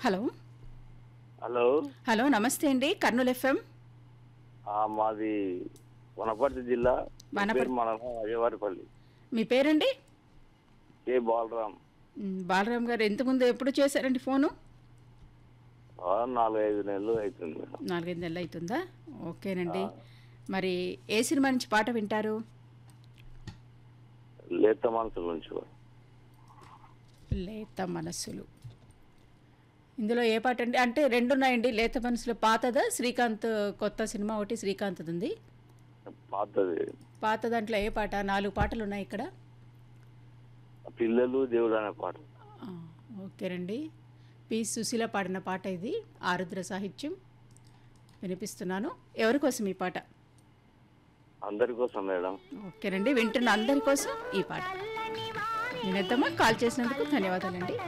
Hello hello hello నమస్తే అండి Kurnool FM ఆ, మాది వనపర్తి జిల్లా వనపర్తి. పేరు మండలం అయ్యవారిపల్లి మీ పేరండి కే బాలరామ్ మ్, బాలరామ్ గారు ఎంతకుముందు ఎప్పుడు చేశారండి ఫోను ఆ, నాలుగైదు నెలలు అవుతుంది మేడం నాలుగైదు నెలలు అవుతుందా ఓకేనండి మరి ఏ సినిమా నుంచి పాట వింటారు లేత మనసుల నుంచి లేత మనస్సులు ఇందులో ఏ పాట అండి అంటే రెండు ఉన్నాయండి లేత మనసులు పాతదా శ్రీకాంత్ కొత్త సినిమా ఒకటి శ్రీకాంత్ ఉంది పాతది పాత దాంట్లో ఏ పాట నాలుగు పాటలు ఉన్నాయి ఇక్కడ పిల్లలు దేవుడు అనే పాట ఆ, ఓకేనండి పి సుశీల పాడిన పాట ఇది ఆరుద్ర సాహిత్యం వినిపిస్తున్నాను ఎవరి కోసం ఈ పాట అందరి కోసం మేడం ఓకేనండి వింటున్న అందరి కోసం ఈ పాట వినేద్దామా కాల్ చేసినందుకు ధన్యవాదాలండి